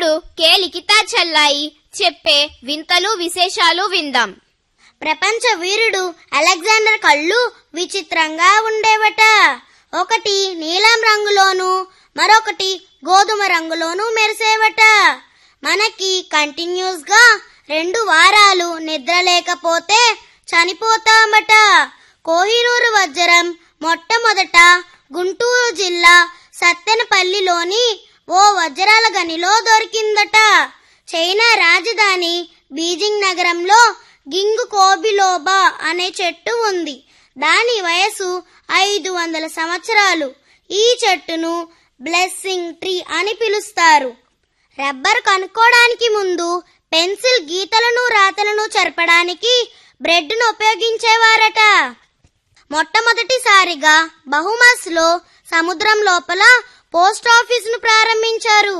ఇప్పుడు కే లిఖితా చెల్లాయి చెప్పే వింతలు విశేషాలు విందాం ప్రపంచ వీరుడు అలెగ్జాండర్ కళ్ళు విచిత్రంగా ఉండేవట ఒకటి నీలం రంగులోను మరొకటి గోధుమ రంగులోను మెరిసేవట మనకి కంటిన్యూస్ గా రెండు వారాలు నిద్ర లేకపోతే చనిపోతామట కోహినూరు వజ్రం మొట్టమొదట గుంటూరు జిల్లా సత్తెనపల్లిలోని ఓ వజ్రాల గనిలో దొరికిందట చైనా రాజధాని బీజింగ్ నగరంలో గింగు కోబిలోబా అనే చెట్టు ఉంది దాని వయసు ఐదు వందల సంవత్సరాలు ఈ చెట్టును బ్లెస్సింగ్ ట్రీ అని పిలుస్తారు రబ్బర్ కనుక్కోవడానికి ముందు పెన్సిల్ గీతలను రాతలను చెరపడానికి బ్రెడ్ను ఉపయోగించేవారట మొట్టమొదటిసారిగా బహుమస్లో సముద్రం లోపల పోస్ట్ ఆఫీసును ప్రారంభించారు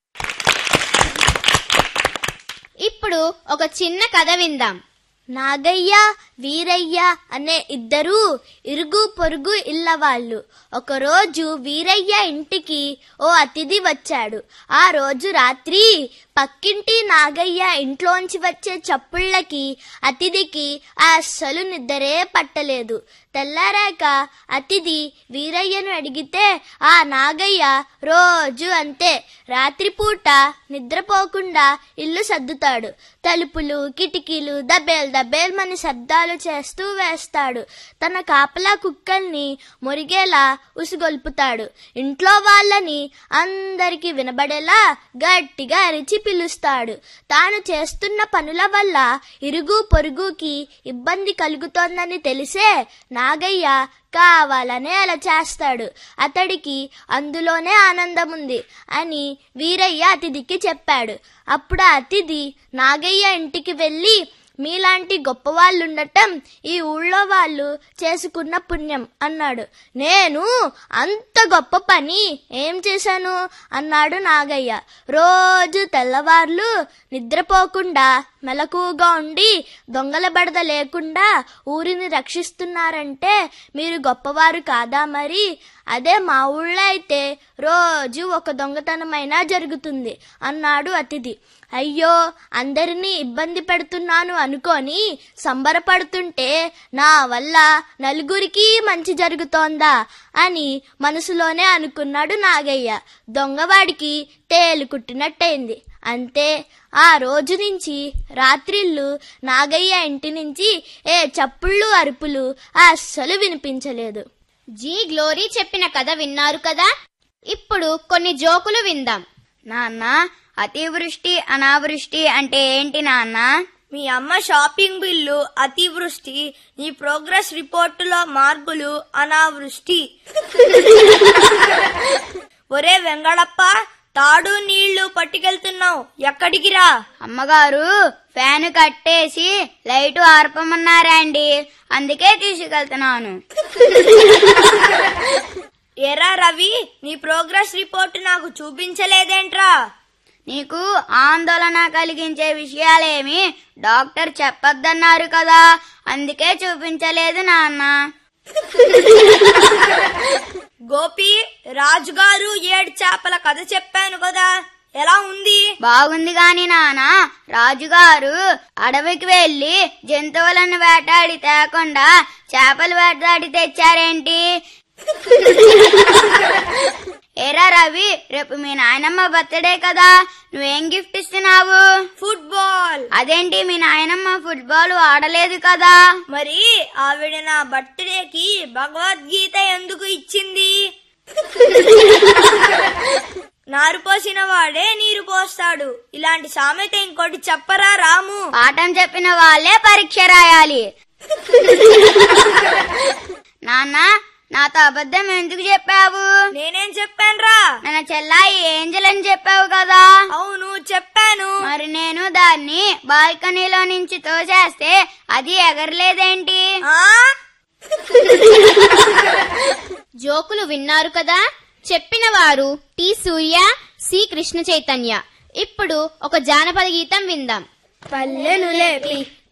ఇప్పుడు ఒక చిన్న కథ విందాం నాగయ్య వీరయ్య అనే ఇద్దరు ఇరుగు పొరుగు ఇళ్ళవాళ్ళు ఒకరోజు వీరయ్య ఇంటికి ఓ అతిథి వచ్చాడు ఆ రోజు రాత్రి పక్కింటి నాగయ్య ఇంట్లోంచి వచ్చే చప్పుళ్ళకి అతిథికి అస్సలు నిద్రే పట్టలేదు తెల్లారాక అతిథి వీరయ్యను అడిగితే ఆ నాగయ్య రోజు అంతే రాత్రిపూట నిద్రపోకుండా ఇల్లు సర్దుతాడు తలుపులు కిటికీలు దబేల్ దబేల్మని శబ్దాలు చేస్తూ వేస్తాడు తన కాపలా కుక్కల్ని మురిగేలా ఉసిగొల్పుతాడు ఇంట్లో వాళ్ళని అందరికి వినబడేలా గట్టిగా అరిచి పిలుస్తాడు తాను చేస్తున్న పనుల వల్ల ఇరుగు పొరుగుకి ఇబ్బంది కలుగుతోందని తెలిసే నాగయ్య కావాలనే అలా చేస్తాడు అతడికి అందులోనే ఆనందం ఉంది అని వీరయ్య అతిథికి చెప్పాడు అప్పుడు ఆ అతిథి నాగయ్య ఇంటికి వెళ్ళి మీలాంటి గొప్ప వాళ్ళు ఉండటం ఈ ఊళ్ళో వాళ్ళు చేసుకున్న పుణ్యం అన్నాడు నేను అంత గొప్ప పని ఏం చేశాను అన్నాడు నాగయ్య రోజు తెల్లవార్లు నిద్రపోకుండా మెలకువగా ఉండి దొంగల బడద లేకుండా ఊరిని రక్షిస్తున్నారంటే మీరు గొప్పవారు కాదా మరి అదే మా ఊళ్ళో అయితే రోజు ఒక దొంగతనమైనా జరుగుతుంది అన్నాడు అతిథి అయ్యో అందరినీ ఇబ్బంది పెడుతున్నాను అనుకొని సంబరపడుతుంటే నా వల్ల నలుగురికి మంచి జరుగుతోందా అని మనసులోనే అనుకున్నాడు నాగయ్య దొంగవాడికి తేలు కుట్టినట్టయింది అంతే ఆ రోజు నుంచి రాత్రిళ్ళు నాగయ్య ఇంటి నుంచి ఏ చప్పుళ్ళు అరుపులు అస్సలు వినిపించలేదు జీ గ్లోరీ చెప్పిన కథ విన్నారు కదా ఇప్పుడు కొన్ని జోకులు విందాం నాన్న అతివృష్టి అనావృష్టి అంటే ఏంటి నాన్న మీ అమ్మ షాపింగ్ బిల్లు అతివృష్టి నీ ప్రోగ్రెస్ రిపోర్టులో మార్కులు అనావృష్టి ఒరే వెంగళప్ప తాడు నీళ్లు పట్టుకెళ్తున్నావు ఎక్కడికి రా అమ్మగారు ఫ్యాన్ కట్టేసి లైట్ ఆర్పమన్నారండి అందుకే తీసుకెళ్తున్నాను ఎరా రవి నీ ప్రోగ్రెస్ రిపోర్ట్ నాకు చూపించలేదేంట్రా నీకు ఆందోళన కలిగించే విషయాలేమి డాక్టర్ చెప్పొద్దన్నారు కదా అందుకే చూపించలేదు నాన్న గోపి రాజుగారు ఏడు చేపల కథ చెప్పాను కదా ఎలా ఉంది బాగుంది గాని నాన్న రాజుగారు అడవికి వెళ్లి జంతువులను వేటాడి తేకుండా చేపలు వేటాడి తెచ్చారేంటి ఏరా రవి రేపు మీ నాయనమ్మ బర్త్డే కదా నువ్వేం గిఫ్ట్ ఇస్తున్నావు ఫుట్బాల్ అదేంటి మీ నాయనమ్మ ఫుట్బాల్ ఆడలేదు కదా మరి ఆవిడ నా బర్త్డేకి భగవద్గీత ఎందుకు ఇచ్చింది నారు పోసిన వాడే నీరు పోస్తాడు ఇలాంటి సామెత ఇంకోటి చెప్పరా రాము పాఠం చెప్పిన వాళ్ళే పరీక్ష రాయాలి నాన్న నాతో అబద్ధం ఎందుకు చెప్పావు నేనేం చెప్పానురా మన చెల్లాయి ఏంజల్ అని చెప్పావు కదా అవును చెప్పాను మరి నేను దాన్ని బాల్కనీలో నుంచి తోసేస్తే అది ఎగరలేదేంటి ఆ జోకులు విన్నారు కదా చెప్పిన వారు టి సూర్య సి కృష్ణ చైతన్య ఇప్పుడు ఒక జానపద గీతం విందాం పల్లెను లేపి